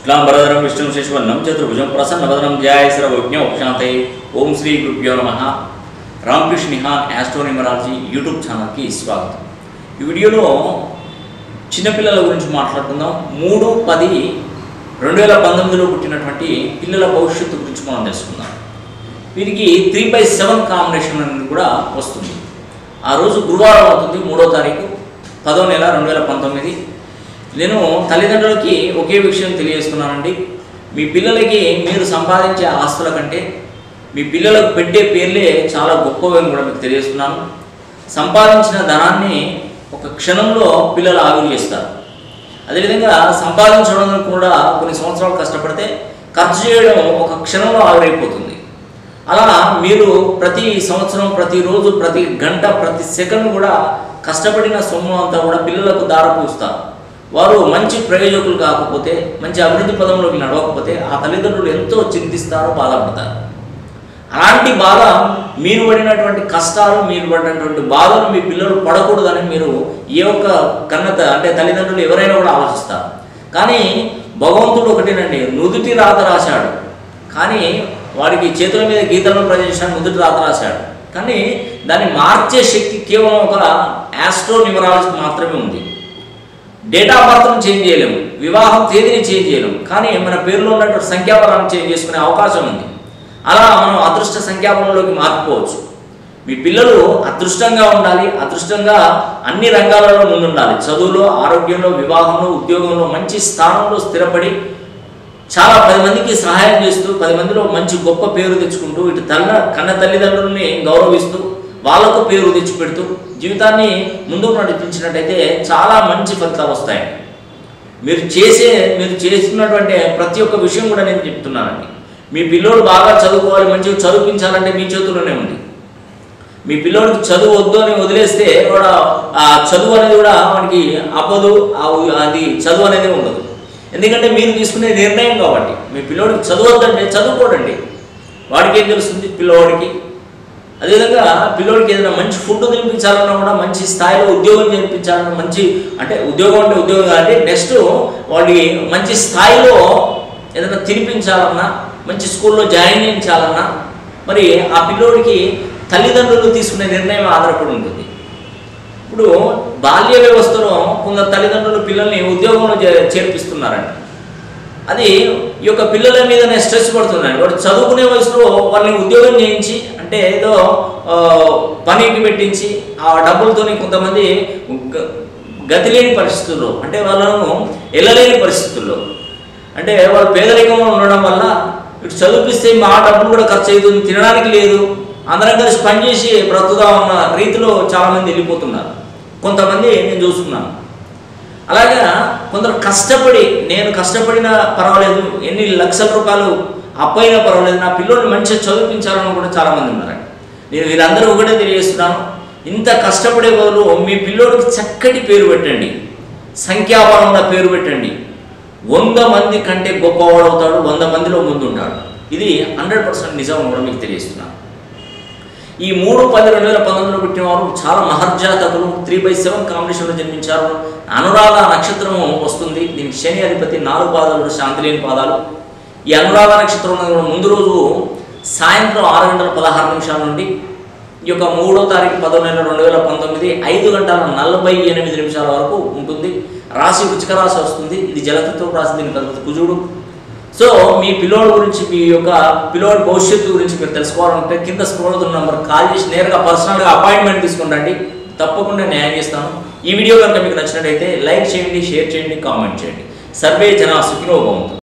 క్లాంబరధరం విష్ణు శశివర్ణం చతుర్భుజం ప్రసన్నవదనం ధ్యాయశ్ర విజ్ఞ ఉపశాంతే ఓం శ్రీ గురుభ్యో నమ రామకృష్ణ నిహాన్ యాస్ట్రోనిమరాలజీ యూట్యూబ్ ఛానల్కి స్వాగతం ఈ వీడియోలో చిన్నపిల్లల గురించి మాట్లాడుకుందాం మూడు పది రెండు వేల పంతొమ్మిదిలో పుట్టినటువంటి పిల్లల భవిష్యత్తు గురించి మనం తెలుసుకుందాం వీరికి త్రీ బై సెవెన్ కాంబినేషన్ అనేది కూడా వస్తుంది ఆ రోజు గురువారం అవుతుంది మూడో తారీఖు పదో నెల రెండు వేల పంతొమ్మిది నేను తల్లిదండ్రులకి ఒకే విషయం తెలియజేస్తున్నానండి మీ పిల్లలకి మీరు సంపాదించే ఆస్తుల కంటే మీ పిల్లలకు పెట్టే పేర్లే చాలా గొప్పవని కూడా మీకు తెలియజేస్తున్నాను సంపాదించిన ధనాన్ని ఒక క్షణంలో పిల్లలు ఆవిరి చేస్తారు అదేవిధంగా సంపాదించడం కూడా కొన్ని సంవత్సరాలు కష్టపడితే ఖర్చు చేయడం ఒక క్షణంలో ఆవిరైపోతుంది అలా మీరు ప్రతి సంవత్సరం ప్రతిరోజు ప్రతి గంట ప్రతి సెకండ్ కూడా కష్టపడిన సొమ్ము అంతా కూడా పిల్లలకు దారపూస్తారు వారు మంచి ప్రయోజకులు కాకపోతే మంచి అభివృద్ధి పదంలోకి నడవకపోతే ఆ తల్లిదండ్రులు ఎంతో చింతిస్తారో బాధపడతారు అలాంటి బాధ మీరు పడినటువంటి కష్టాలు మీరు పడినటువంటి బాధలు మీ పిల్లలు పడకూడదని మీరు ఏ ఒక్క కన్నత అంటే తల్లిదండ్రులు ఎవరైనా కూడా ఆలోచిస్తారు కానీ భగవంతుడు ఒకటేనండి నుదుటి రాత రాశాడు కానీ వాడికి చేతుల మీద గీతలను ప్రజేశాడు నుదుటి రాత రాశాడు కానీ దాన్ని మార్చే శక్తి కేవలం ఒక యాస్ట్రో న్యూమరాలజీకి మాత్రమే ఉంది డేట్ ఆఫ్ బర్త్ను చేంజ్ చేయలేము వివాహం తేదీని చేంజ్ చేయలేము కానీ మన పేరులో ఉన్నటువంటి సంఖ్యాబలాన్ని చేంజ్ చేసుకునే అవకాశం ఉంది అలా మనం అదృష్ట సంఖ్యాబలంలోకి మారిపోవచ్చు మీ పిల్లలు అదృష్టంగా ఉండాలి అదృష్టంగా అన్ని రంగాలలో ముందుండాలి చదువులో ఆరోగ్యంలో వివాహంలో ఉద్యోగంలో మంచి స్థానంలో స్థిరపడి చాలా పది మందికి సహాయం చేస్తూ పది మందిలో మంచి గొప్ప పేరు తెచ్చుకుంటూ ఇటు తల్ల కన్న తల్లిదండ్రుల్ని గౌరవిస్తూ వాళ్ళకు పేరు తెచ్చిపెడుతూ జీవితాన్ని ముందుకు నడిపించినట్టయితే చాలా మంచి ఫలితాలు వస్తాయి మీరు చేసే మీరు చేస్తున్నటువంటి ప్రతి ఒక్క విషయం కూడా నేను చెప్తున్నానండి మీ పిల్లోడు బాగా చదువుకోవాలి మంచిగా చదివించాలంటే మీ చేతుల్లోనే ఉంది మీ పిల్లోడికి చదువు వద్దు అని వదిలేస్తే కూడా ఆ చదువు అనేది కూడా వానికి అవ్వదు ఆ ఉ- అది చదువు అనేది ఉండదు ఎందుకంటే మీరు తీసుకునే నిర్ణయం కాబట్టి మీ పిల్లోడికి చదువు వద్దంటే చదువుకోడండి వాడికి ఏం తెలుస్తుంది పిల్లవాడికి అదేవిధంగా పిల్లోడికి ఏదైనా మంచి ఫుడ్ తినిపించాలన్నా కూడా మంచి స్థాయిలో ఉద్యోగం చేయించాలన్నా మంచి అంటే ఉద్యోగం అంటే ఉద్యోగం అంటే నెక్స్ట్ వాడికి మంచి స్థాయిలో ఏదైనా తినిపించాలన్నా మంచి స్కూల్లో జాయిన్ చేయించాలన్నా మరి ఆ పిల్లోడికి తల్లిదండ్రులు తీసుకునే నిర్ణయం ఆధారపడి ఉంటుంది ఇప్పుడు బాల్య వ్యవస్థలో కొందరు తల్లిదండ్రులు పిల్లల్ని ఉద్యోగంలో చే- చేర్పిస్తున్నారండి అది ఈ యొక్క పిల్లల మీదనే స్ట్రెస్ పడుతుందండి వాడు చదువుకునే వయసులో వాళ్ళని ఉద్యోగం చేయించి అంటే ఏదో ఆ, పనికి పెట్టించి ఆ డబ్బులతోని కొంతమంది గ- గతి లేని పరిస్థితుల్లో అంటే వాళ్ళను వెళ్ళలేని పరిస్థితుల్లో అంటే వాళ్ళు పేదరికంలో ఉండడం వల్ల ఇటు చదివిపిస్తే మా డబ్బులు కూడా ఖర్చు అవుతుంది తినడానికి లేదు అందరం కలిసి పనిచేసి బ్రతుకుదాం ఉన్న రీతిలో చాలామంది వెళ్ళిపోతున్నారు కొంతమంది నేను చూస్తున్నాను అలాగా కొందరు కష్టపడి నేను కష్టపడినా పర్వాలేదు ఎన్ని లక్షల రూపాయలు అప్పైనా పర్వాలేదు నా పిల్లోడిని మంచిగా చదివించాలని కూడా చాలామంది ఉన్నారండి నేను వీరందరూ ఒకటే తెలియజేస్తున్నాను ఇంత కష్టపడే బదులు మీ పిల్లోడికి చక్కటి పేరు పెట్టండి సంఖ్యాబలంగా పేరు పెట్టండి వంద మంది కంటే గొప్పవాడు అవుతాడు వంద మందిలో ముందు ఉంటాడు ఇది హండ్రెడ్ పర్సెంట్ నిజం అని కూడా మీకు తెలియజేస్తున్నాను ఈ మూడు పది రెండు వేల పంతొమ్మిదిలో పుట్టిన వారు చాలా మహర్జాతకులు త్రీ బై సెవెన్ కాంబినేషన్లో జన్మించారు అనురాధ నక్షత్రం వస్తుంది దీనికి శని అధిపతి నాలుగు పాదాలు శాంతి లేని పాదాలు ఈ అనురాధ నక్షత్రం అనేది కూడా ముందు రోజు సాయంత్రం ఆరు గంటల పదహారు నిమిషాల నుండి ఈ యొక్క మూడో తారీఖు పదో నెల రెండు వేల పంతొమ్మిది ఐదు గంటల నలభై ఎనిమిది నిమిషాల వరకు ఉంటుంది రాశి వృచ్చిక రాశి వస్తుంది ఇది జలతత్వ రాశి దీనికి అధిపతి కుజుడు సో మీ పిల్లోడి గురించి మీ యొక్క పిల్లోడి భవిష్యత్తు గురించి మీరు తెలుసుకోవాలంటే కింద స్క్రోల్ అవుతున్న నంబర్ కాల్ చేసి నేరుగా పర్సనల్గా అపాయింట్మెంట్ తీసుకుంటండి తప్పకుండా న్యాయం చేస్తాను ఈ వీడియో కనుక మీకు నచ్చినట్టయితే లైక్ చేయండి షేర్ చేయండి కామెంట్ చేయండి సర్వే జన సుఖినో భవంతు